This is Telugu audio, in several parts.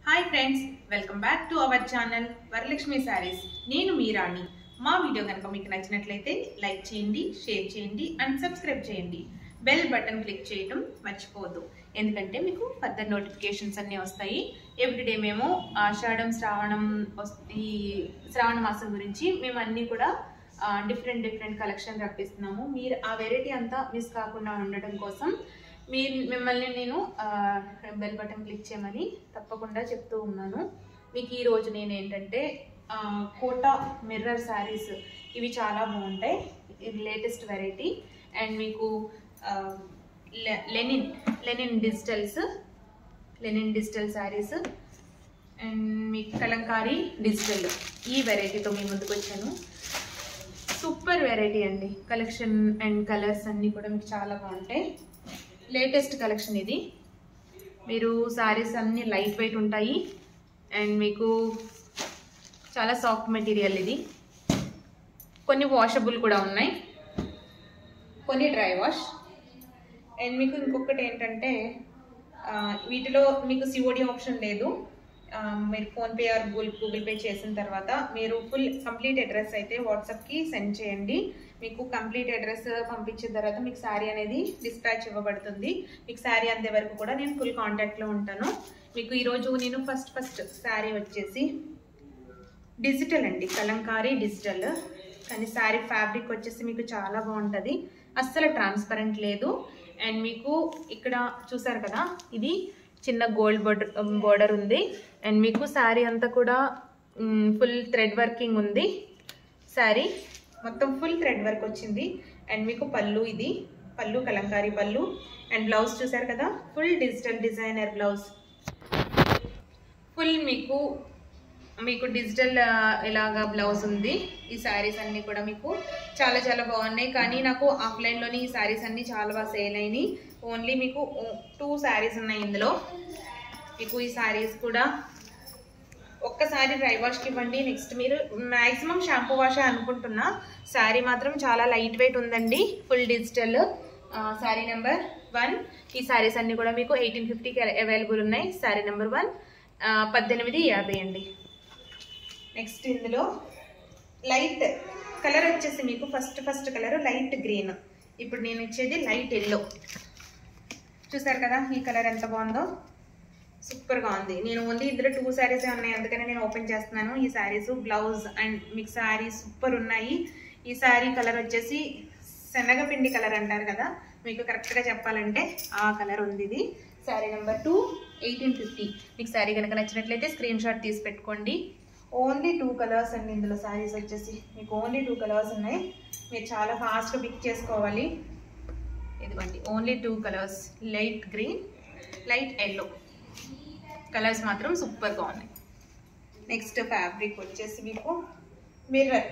hi friends welcome back to our channel Varalakshmi saris నేను మీ రాణి మా వీడియో కనుక మీకు నచ్చినట్లయితే లైక్ చేయండి షేర్ చేయండి అండ్ సబ్స్క్రైబ్ చేయండి బెల్ బటన్ క్లిక్ చేయడం మర్చిపోవద్దు ఎందుకంటే మీకు ఫర్దర్ నోటిఫికేషన్స్ అన్నీ వస్తాయి ఎవ్రీడే మేము ఆషాఢం శ్రావణం వస్- ఈ శ్రావణ మాసం గురించి మేము అన్నీ కూడా డిఫరెంట్ డిఫరెంట్ కలెక్షన్ రప్పిస్తున్నాము మీరు ఆ వెరైటీ అంతా మిస్ కాకుండా ఉండడం కోసం మీరు మిమ్మల్ని నేను బెల్ బటన్ క్లిక్ చేయమని తప్పకుండా చెప్తూ ఉన్నాను మీకు ఈ రోజు నేను ఏంటంటే ఆ, కోటా మిర్రర్ శారీస్ ఇవి చాలా బాగుంటాయి ఇది లేటెస్ట్ వెరైటీ అండ్ మీకు ఆ, లె- linen linen digitals linen digital saris and మీకు కలంకారీ డిజిటల్ ఈ వెరైటీతో మీ ముందుకు వచ్చాను సూపర్ వెరైటీ అండి కలెక్షన్ అండ్ కలర్స్ అన్నీ కూడా మీకు చాలా బాగుంటాయి లేటెస్ట్ కలెక్షన్ ఇది మీరు శారీస్ అన్నీ లైట్ వెయిట్ ఉంటాయి అండ్ మీకు చాలా సాఫ్ట్ మెటీరియల్ ఇది కొన్ని వాషబుల్ కూడా ఉన్నాయి కొన్ని డ్రై వాష్ అండ్ మీకు ఇంకొకటి ఏంటంటే ఆ, వీటిలో మీకు సిఓడి ఆప్షన్ లేదు ఆ, మీరు PhonePe or Google Google Pay చేసిన తర్వాత మీరు ఫుల్ కంప్లీట్ అడ్రస్ అయితే వాట్సాప్కి సెండ్ చేయండి మీకు కంప్లీట్ అడ్రస్ పంపించిన తర్వాత మీకు శారీ అనేది డిస్పాచ్ ఇవ్వబడుతుంది మీకు శారీ అందే వరకు కూడా నేను ఫుల్ కాంటాక్ట్లో ఉంటాను మీకు ఈరోజు నేను ఫస్ట్ ఫస్ట్ శారీ వచ్చేసి డిజిటల్ అండి కలంకారీ డిజిటల్ కానీ శారీ ఫ్యాబ్రిక్ వచ్చేసి మీకు చాలా బాగుంటుంది అస్సలు ట్రాన్స్పరెంట్ లేదు అండ్ మీకు ఇక్కడ చూసారు కదా ఇది చిన్న గోల్డ్ బోర్డర్ బోర్డర్ ఉంది అండ్ మీకు శారీ అంతా కూడా ఫుల్ థ్రెడ్ వర్కింగ్ ఉంది శారీ మొత్తం ఫుల్ థ్రెడ్ వర్క్ వచ్చింది అండ్ మీకు పళ్ళు ఇది పళ్ళు కలంకారీ పళ్ళు అండ్ బ్లౌజ్ చూసారు కదా full digital designer blouse full మీకు మీకు డిజిటల్ ఆ, ఇలాగా బ్లౌజ్ ఉంది ఈ శారీస్ అన్నీ కూడా మీకు చాలా చాలా బాగున్నాయి కానీ నాకు ఆఫ్లైన్లోని ఈ శారీస్ అన్నీ చాలా బాగా సేల్ అయినాయి ఓన్లీ మీకు టూ శారీస్ ఉన్నాయి ఇందులో మీకు ఈ శారీస్ కూడా ఒక్కసారి డ్రై వాష్కి ఇవ్వండి నెక్స్ట్ మీరు మ్యాక్సిమం షాంపూ వాషే అనుకుంటున్నా శారీ మాత్రం చాలా లైట్ వెయిట్ ఉందండి full digital sari number one ఈ శారీస్ అన్నీ కూడా మీకు ఎయిటీన్ ఫిఫ్టీకి అవైలబుల్ ఉన్నాయి శారీ నెంబర్ వన్ పద్దెనిమిది యాభై అండి నెక్స్ట్ ఇందులో లైట్ కలర్ వచ్చేసి మీకు first first colour light green ఇప్పుడు నేను ఇచ్చేది లైట్ ఎల్లో చూసారు కదా ఈ కలర్ ఎంత బాగుందో సూపర్గా ఉంది నేను ఓన్లీ ఇందులో టూ శారీసే ఉన్నాయి అందుకనే నేను ఓపెన్ చేస్తున్నాను ఈ శారీస్ బ్లౌజ్ అండ్ మీకు శారీ సూపర్ ఉన్నాయి ఈ శారీ కలర్ వచ్చేసి శనగపిండి కలర్ అంటారు కదా మీకు కరెక్ట్గా చెప్పాలంటే ఆ కలర్ ఉంది ఇది sari number two eighteen fifty మీకు శారీ కనుక నచ్చినట్లయితే స్క్రీన్ షాట్ తీసి పెట్టుకోండి ఓన్లీ టూ కలర్స్ అండి ఇందులో శారీస్ వచ్చేసి మీకు ఓన్లీ టూ కలర్స్ ఉన్నాయి మీరు చాలా ఫాస్ట్గా పిక్ చేసుకోవాలి ఇదిగోండి only two colours light green light yellow colours మాత్రం సూపర్గా ఉన్నాయి నెక్స్ట్ ఫ్యాబ్రిక్ వచ్చేసి మీకు మిర్రర్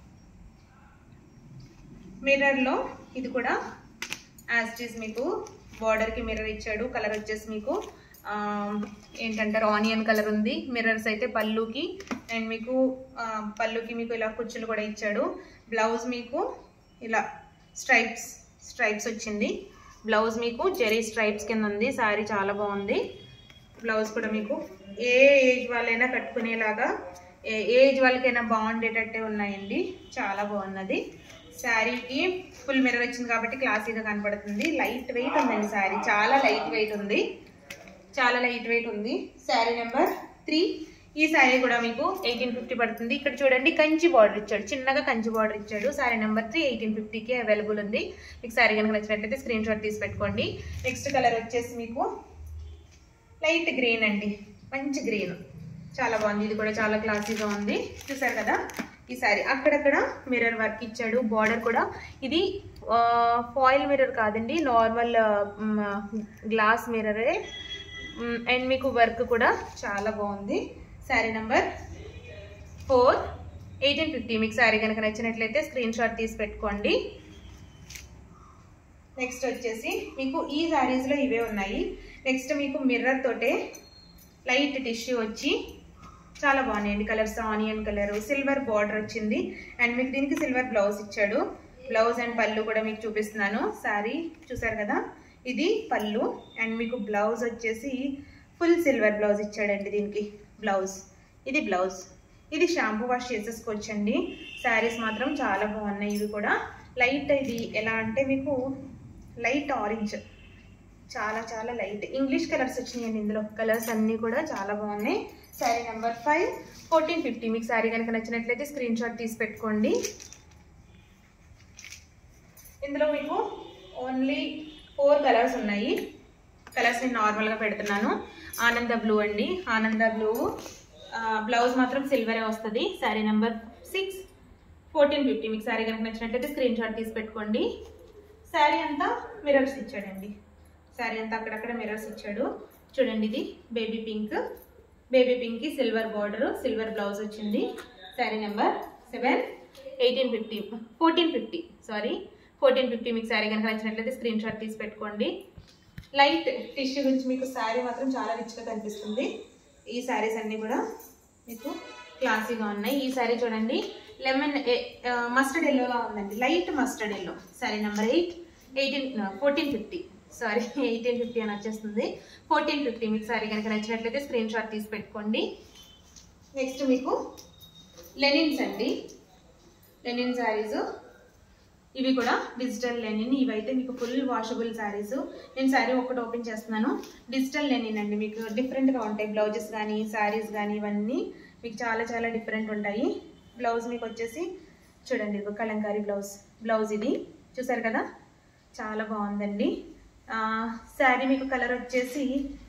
మిర్రర్లో ఇది కూడా యాజ్ మీకు బార్డర్కి మిర్రర్ ఇచ్చాడు కలర్ వచ్చేసి మీకు ఆ, ఏంటంటారు ఆనియన్ కలర్ ఉంది మిర్రర్స్ అయితే పళ్ళుకి అండ్ మీకు ఆ, పళ్ళుకి మీకు ఇలా కుచ్చులు కూడా ఇచ్చాడు బ్లౌజ్ మీకు ఇలా స్ట్రైప్స్ స్ట్రైప్స్ వచ్చింది బ్లౌజ్ మీకు జెరీ స్ట్రైప్స్ కింద ఉంది శారీ చాలా బాగుంది బ్లౌజ్ కూడా మీకు ఏ ఏజ్ వాళ్ళైనా కట్టుకునేలాగా ఏ ఏజ్ వాళ్ళకైనా బాగుండేటట్టే ఉన్నాయండి చాలా బాగున్నది శారీకి ఫుల్ మిర్రర్ వచ్చింది కాబట్టి క్లాసీగా కనపడుతుంది లైట్ వెయిట్ ఉందండి శారీ చాలా లైట్ వెయిట్ ఉంది చాలా లైట్ వెయిట్ ఉంది శారీ నెంబర్ త్రీ ఈ శారీ కూడా మీకు ఎయిటీన్ ఫిఫ్టీ పడుతుంది ఇక్కడ చూడండి కంచి బార్డర్ ఇచ్చాడు చిన్నగా కంచి బార్డర్ ఇచ్చాడు శారీ నెంబర్ త్రీ ఎయిటీన్ ఫిఫ్టీకి అవైలబుల్ ఉంది మీకు శారీ కనుక నచ్చినట్లయితే స్క్రీన్ షాట్ తీసి పెట్టుకోండి నెక్స్ట్ కలర్ వచ్చేసి మీకు లైట్ గ్రీన్ అండి మంచి గ్రీన్ చాలా బాగుంది ఇది కూడా చాలా క్లాసీగా ఉంది చూసారు కదా ఈ సారీ అక్కడక్కడ మిర్రర్ వర్క్ ఇచ్చాడు బార్డర్ కూడా ఇది ఫాయిల్ మిర్రర్ కాదండి నార్మల్ గ్లాస్ మిర్రరే అండ్ మీకు వర్క్ కూడా చాలా బాగుంది sari number four eighteen fifty మీకు శారీ కనుక నచ్చినట్లయితే స్క్రీన్ షాట్ తీసి పెట్టుకోండి నెక్స్ట్ వచ్చేసి మీకు ఈ శారీస్లో ఇవే ఉన్నాయి నెక్స్ట్ మీకు మిర్రర్ తోటే లైట్ టిష్యూ వచ్చి చాలా బాగున్నాయండి colours onion colour silver border వచ్చింది అండ్ మీకు దీనికి సిల్వర్ బ్లౌజ్ ఇచ్చాడు బ్లౌజ్ అండ్ పళ్ళు కూడా మీకు చూపిస్తున్నాను శారీ చూసారు కదా ఇది పళ్ళు అండ్ మీకు బ్లౌజ్ వచ్చేసి ఫుల్ సిల్వర్ బ్లౌజ్ ఇచ్చాడండి దీనికి బ్లౌజ్ ఇది బ్లౌజ్ ఇది షాంపూ వాష్ చేసేసుకోవచ్చండి శారీస్ మాత్రం చాలా బాగున్నాయి ఇవి కూడా లైట్ ఇది ఎలా అంటే మీకు లైట్ ఆరెంజ్ చాలా చాలా లైట్ ఇంగ్లీష్ కలర్స్ వచ్చినాయండి ఇందులో కలర్స్ అన్నీ కూడా చాలా బాగున్నాయి sari number five fourteen fifty మీకు శారీ కనుక నచ్చినట్లయితే స్క్రీన్ షాట్ తీసి పెట్టుకోండి ఇందులో మీకు ఓన్లీ ఫోర్ కలర్స్ ఉన్నాయి కలర్స్ నేను నార్మల్గా పెడుతున్నాను ఆనంద బ్లూ అండి ఆనంద బ్లూ బ్లౌజ్ మాత్రం సిల్వరే వస్తుంది sari number six fourteen fifty మీకు శారీ కనుక నచ్చినట్లయితే స్క్రీన్ షాట్ తీసి పెట్టుకోండి శారీ అంతా మిరర్స్ ఇచ్చాడండి శారీ అంతా అక్కడక్కడ మిరర్స్ ఇచ్చాడు చూడండి ఇది బేబీ పింక్ బేబీ పింక్కి సిల్వర్ బార్డర్ సిల్వర్ బ్లౌజ్ వచ్చింది sari number seven eighteen fifty fourteen fifty sorry fourteen fifty మీకు శారీ కనుక నచ్చినట్లయితే స్క్రీన్ షాట్ తీసి పెట్టుకోండి లైట్ టిష్యూ గురించి మీకు శారీ మాత్రం చాలా రిచ్గా కనిపిస్తుంది ఈ శారీస్ అన్నీ కూడా మీకు క్లాసీగా ఉన్నాయి ఈ శారీ చూడండి లెమన్ మస్టర్డ్ ఎల్లోలా ఉందండి light mustard yellow sari number eight eighteen fourteen fifty sorry eighteen fifty అని వచ్చేస్తుంది ఫోర్టీన్ ఫిఫ్టీ మీకు శారీ కనుక నచ్చినట్లయితే స్క్రీన్ షాట్ తీసి పెట్టుకోండి నెక్స్ట్ మీకు లెనిన్స్ అండి లెనిన్ శారీస్ ఇవి కూడా డిజిటల్ లెనిన్ ఇవైతే మీకు ఫుల్ వాషబుల్ శారీస్ నేను శారీ ఒకటి ఓపెన్ చేస్తున్నాను డిజిటల్ లెనిన్ అండి మీకు డిఫరెంట్గా ఉంటాయి బ్లౌజెస్ కానీ శారీస్ కానీ ఇవన్నీ మీకు చాలా చాలా డిఫరెంట్ ఉంటాయి బ్లౌజ్ మీకు వచ్చేసి చూడండి ఇది కలంకారీ బ్లౌజ్ బ్లౌజ్ ఇది చూసారు కదా చాలా బాగుందండి శారీ మీకు కలర్ వచ్చేసి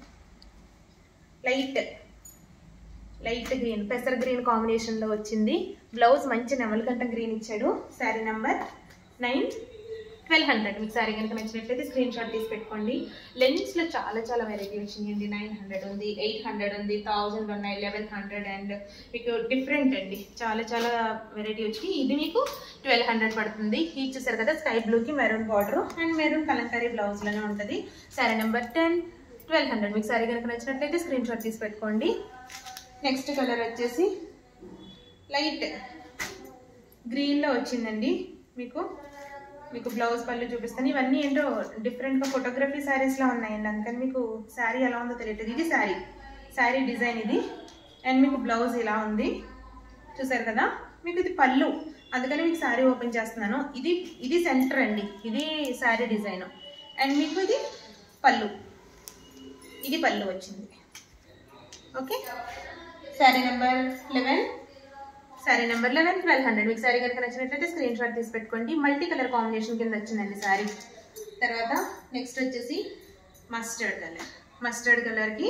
లైట్ లైట్ గ్రీన్ పెసర్ గ్రీన్ కాంబినేషన్లో వచ్చింది బ్లౌజ్ మంచి నెమలికంట గ్రీన్ ఇచ్చాడు sari number nine twelve hundred మీకు శారీ కనుక నచ్చినట్లయితే స్క్రీన్ షాట్ తీసి పెట్టుకోండి లెన్స్లో చాలా చాలా వెరైటీ వచ్చినాయండి నైన్ హండ్రెడ్ ఉంది ఎయిట్ హండ్రెడ్ ఉంది థౌజండ్ ఉన్నాయి లెవెన్ హండ్రెడ్ అండ్ మీకు డిఫరెంట్ అండి చాలా చాలా వెరైటీ వచ్చి ఇది మీకు ట్వెల్వ్ హండ్రెడ్ పడుతుంది ఇది చూసారు కదా స్కై బ్లూకి maroon border and maroon Kalamkari బ్లౌజ్లోనే ఉంటుంది sari number ten twelve hundred మీకు శారీ కనుక నచ్చినట్లయితే స్క్రీన్ షాట్ తీసి పెట్టుకోండి నెక్స్ట్ కలర్ వచ్చేసి లైట్ గ్రీన్లో వచ్చిందండి మీకు మీకు బ్లౌజ్ పళ్ళు చూపిస్తాను ఇవన్నీ ఏంటో డిఫరెంట్గా ఫోటోగ్రఫీ శారీస్లో ఉన్నాయండి అందుకని మీకు శారీ ఎలా ఉందో తెలియదు ఇది శారీ శారీ డిజైన్ ఇది అండ్ మీకు బ్లౌజ్ ఇలా ఉంది చూసారు కదా మీకు ఇది పళ్ళు అందుకని మీకు శారీ ఓపెన్ చేస్తున్నాను ఇది ఇది సెంటర్ అండి ఇది శారీ డిజైన్ అండ్ మీకు ఇది పళ్ళు ఇది పళ్ళు వచ్చింది okay sari number eleven sari number eleven twelve hundred మీకు శారీ కనుక నచ్చినట్లయితే స్క్రీన్ షాట్ తీసి పెట్టుకోండి మల్టీ కలర్ కాంబినేషన్ కింద వచ్చిందండి శారీ తర్వాత నెక్స్ట్ వచ్చేసి మస్టర్డ్ కలర్ మస్టర్డ్ కలర్కి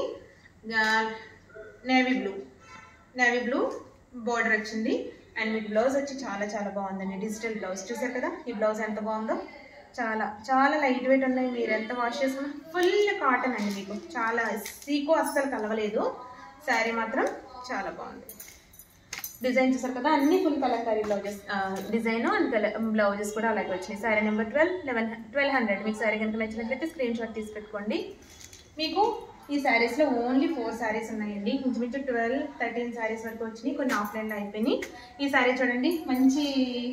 navy blue navy blue border వచ్చింది అండ్ మీకు బ్లౌజ్ వచ్చి చాలా చాలా బాగుందండి డిజిటల్ బ్లౌజ్ చూసారు కదా ఈ బ్లౌజ్ ఎంత బాగుందో చాలా చాలా లైట్ వెయిట్ ఉన్నాయి మీరు ఎంత వాష్ చేసుకున్నా ఫుల్ కాటన్ అండి మీకు చాలా సీకో అస్సలు కలవలేదు శారీ మాత్రం చాలా బాగుంది డిజైన్ చూసారు కదా అన్ని full Kalamkari blouses design and colour blouses కూడా అలాగే వచ్చినాయి sari number twelve eleven twelve hundred మీకు శారీ కనుక నచ్చినట్లయితే స్క్రీన్ షాట్ తీసి పెట్టుకోండి మీకు ఈ శారీస్లో ఓన్లీ ఫోర్ శారీస్ ఉన్నాయండి ఇంచుమించు ట్వెల్వ్ థర్టీన్ శారీస్ వరకు వచ్చినాయి కొన్ని ఆఫ్లైన్లో అయిపోయినాయి ఈ శారీ చూడండి మంచి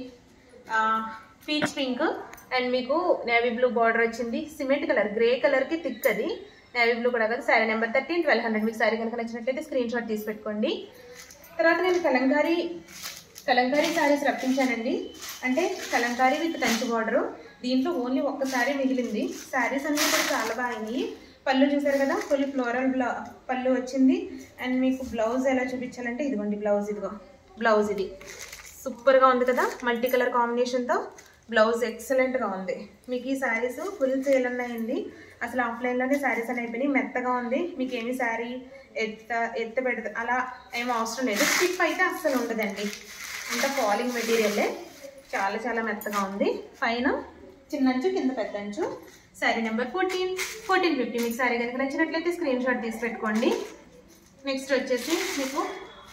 పీచ్ పింక్ అండ్ మీకు నేవీ బ్లూ బార్డర్ వచ్చింది సిమెంట్ కలర్ గ్రే కలర్కి థిక్ అది నేవీ బ్లూ కూడా కాదు sari number thirteen twelve hundred మీకు శారీ కనుక నచ్చినట్లయితే స్క్రీన్ షాట్ తీసి పెట్టుకోండి తర్వాత నేను కలంకారీ కలంకారీ శారీస్ రప్పించానండి అంటే కలంకారీ విత్ కంచి బార్డర్ దీంట్లో ఓన్లీ ఒక్క శారీ మిగిలింది శారీస్ అన్నీ కూడా చాలా బాగున్నాయి పళ్ళు చూసారు కదా ఫుల్ ఫ్లోరల్ బ్లౌ పళ్ళు వచ్చింది అండ్ మీకు బ్లౌజ్ ఎలా చూపించాలంటే ఇదిగోండి బ్లౌజ్ ఇదిగో బ్లౌజ్ ఇది సూపర్గా ఉంది కదా మల్టీ కలర్ కాంబినేషన్తో బ్లౌజ్ ఎక్సలెంట్గా ఉంది మీకు ఈ శారీస్ ఫుల్ సేల్ ఉన్నాయండి అసలు ఆఫ్లైన్లోనే శారీస్ అని అయిపోయినాయి మెత్తగా ఉంది మీకు ఏమి శారీ ఎత్త ఎత్త పెడత అలా ఏం అవసరం లేదు స్టిప్ అయితే అస్సలు ఉండదండి అంత ఫాలింగ్ మెటీరియలే చాలా చాలా మెత్తగా ఉంది పైన చిన్నంచు కింద పెద్ద అంచు sari number fourteen fourteen fifty మీకు శారీ కనుక నచ్చినట్లయితే స్క్రీన్ షాట్ తీసి పెట్టుకోండి నెక్స్ట్ వచ్చేసి మీకు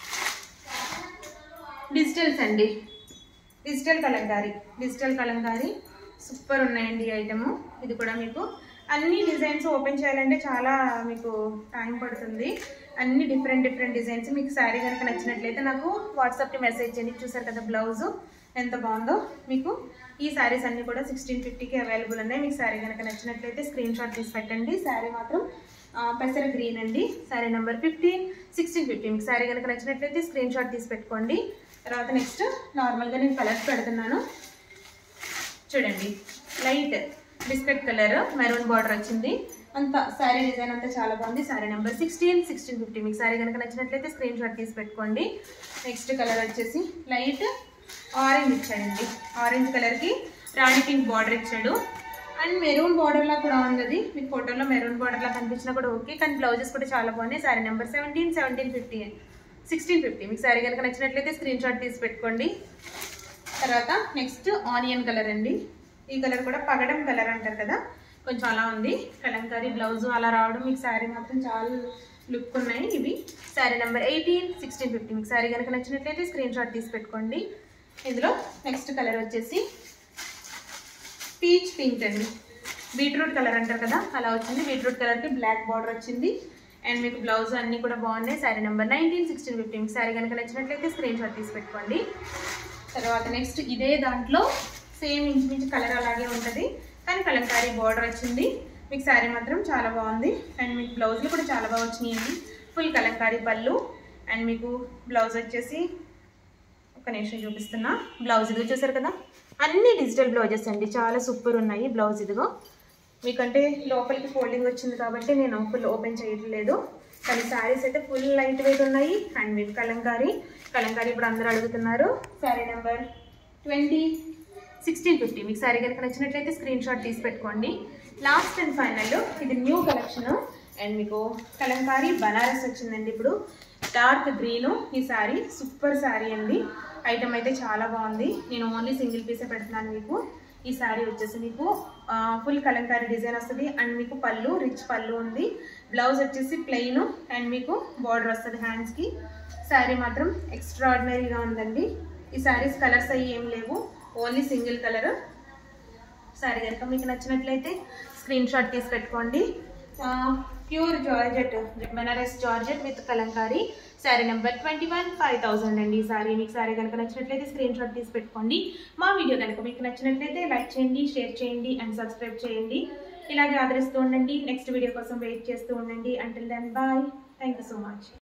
డిజిటల్స్ అండి digital Kalamkari digital Kalamkari super ఉన్నాయండి ఈ ఐటమ్ ఇది కూడా మీకు అన్ని డిజైన్స్ ఓపెన్ చేయాలంటే చాలా మీకు టైం పడుతుంది అన్ని డిఫరెంట్ డిఫరెంట్ డిజైన్స్ మీకు శారీ కనుక నచ్చినట్లయితే నాకు వాట్సాప్కి మెసేజ్ చేయండి చూసారు కదా బ్లౌజ్ ఎంత బాగుందో మీకు ఈ శారీస్ అన్ని కూడా సిక్స్టీన్ ఫిఫ్టీకి అవైలబుల్ ఉన్నాయి మీకు శారీ కనుక నచ్చినట్లయితే స్క్రీన్ షాట్ తీసి పెట్టండి శారీ మాత్రం ఆ, పెసర గ్రీన్ అండి sari number fifteen sixteen fifty మీకు శారీ కనుక నచ్చినట్లయితే స్క్రీన్ షాట్ తీసి పెట్టుకోండి తర్వాత నెక్స్ట్ నార్మల్గా నేను కలర్స్ పెడుతున్నాను చూడండి light biscuit colour maroon border వచ్చింది అంత శారీ డిజైన్ అంతా చాలా బాగుంది sari number sixteen sixteen fifty మీకు శారీ కనుక నచ్చినట్లయితే స్క్రీన్ షాట్ తీసి పెట్టుకోండి నెక్స్ట్ కలర్ వచ్చేసి లైట్ ఆరెంజ్ ఇచ్చాడండి ఆరెంజ్ కలర్కి రాణి పింక్ బార్డర్ ఇచ్చాడు అండ్ మెరూన్ బార్డర్లా కూడా ఉంది అది మీకు ఫోటోలో మెరూన్ బార్డర్లా కనిపించినా కూడా ఓకే కానీ బ్లౌజెస్ కూడా చాలా బాగున్నాయి sari number seventeen seventeen fifty sixteen fifty మీకు శారీ కనుక నచ్చినట్లయితే స్క్రీన్ షాట్ తీసి పెట్టుకోండి తర్వాత నెక్స్ట్ ఆనియన్ కలర్ అండి ఈ కలర్ కూడా పగడం కలర్ అంటారు కదా కొంచెం అలా ఉంది కలంకారీ బ్లౌజ్ అలా రావడం మీకు శారీ మాత్రం చాలా లుక్ ఉన్నాయి ఇవి sari number eighteen sixteen fifty మీకు శారీ కనుక నచ్చినట్లయితే స్క్రీన్ షాట్ తీసి పెట్టుకోండి ఇందులో నెక్స్ట్ కలర్ వచ్చేసి పీచ్ పింక్ అండి బీట్రూట్ కలర్ అంటారు కదా అలా వచ్చింది బీట్రూట్ కలర్కి బ్లాక్ బార్డర్ వచ్చింది అండ్ మీకు బ్లౌజ్ అన్నీ కూడా బాగున్నాయి sari number nineteen sixteen fifty మీకు శారీ కనుక నచ్చినట్లయితే స్క్రీన్ షాట్ తీసి పెట్టుకోండి తర్వాత నెక్స్ట్ ఇదే దాంట్లో సేమ్ ఇంచుమించు కలర్ అలాగే ఉంటుంది కానీ కలంకారీ బార్డర్ వచ్చింది మీకు శారీ మాత్రం చాలా బాగుంది అండ్ మీకు బ్లౌజ్లు కూడా చాలా బాగా వచ్చినాయండి ఫుల్ కలంకారీ పళ్ళు అండ్ మీకు బ్లౌజ్ వచ్చేసి ఒక నిమిషం చూపిస్తున్నా బ్లౌజ్ ఇదిగో చూసారు కదా అన్ని డిజిటల్ బ్లౌజెస్ అండి చాలా సూపర్ ఉన్నాయి బ్లౌజ్ ఇదిగో మీకంటే లోపలికి ఫోల్డింగ్ వచ్చింది కాబట్టి నేను ఫుల్ ఓపెన్ చేయట్లేదు కానీ శారీస్ అయితే ఫుల్ లైట్ వెయిట్ ఉన్నాయి అండ్ మీకు కలంకారీ కలంకారీ ఇప్పుడు అందరూ అడుగుతున్నారు sari number twenty sixteen fifty మీకు శారీ కనుక నచ్చినట్లయితే స్క్రీన్ షాట్ తీసి పెట్టుకోండి లాస్ట్ అండ్ ఫైనల్ ఇది న్యూ కలెక్షన్ అండ్ మీకు కలంకారీ బనారస్ వచ్చిందండి ఇప్పుడు డార్క్ గ్రీను ఈ శారీ సూపర్ శారీ అండి ఐటమ్ అయితే చాలా బాగుంది నేను ఓన్లీ సింగిల్ పీసే పెడుతున్నాను మీకు ఈ శారీ వచ్చేసి మీకు ఫుల్ కలంకారీ డిజైన్ వస్తుంది అండ్ మీకు పళ్ళు రిచ్ పళ్ళు ఉంది బ్లౌజ్ వచ్చేసి ప్లెయిన్ అండ్ మీకు బార్డర్ వస్తుంది హ్యాండ్స్కి శారీ మాత్రం ఎక్స్ట్రాడినరీగా ఉందండి ఈ శారీస్ కలర్స్ అయ్యి ఏం లేవు ఓన్లీ సింగిల్ కలర్ శారీ కనుక మీకు నచ్చినట్లయితే స్క్రీన్ షాట్ తీసి పెట్టుకోండి pure georgette Banaras georgette with Kalamkari sari number twenty one five thousand అండి ఈ శారీ మీకు శారీ కనుక నచ్చినట్లయితే స్క్రీన్ షాట్ తీసి పెట్టుకోండి మా వీడియో కనుక మీకు నచ్చినట్లయితే లైక్ చేయండి షేర్ చేయండి అండ్ సబ్స్క్రైబ్ చేయండి ఇలాగే ఆదరిస్తూ ఉండండి నెక్స్ట్ వీడియో కోసం వెయిట్ చేస్తూ ఉండండి until then bye thank you so much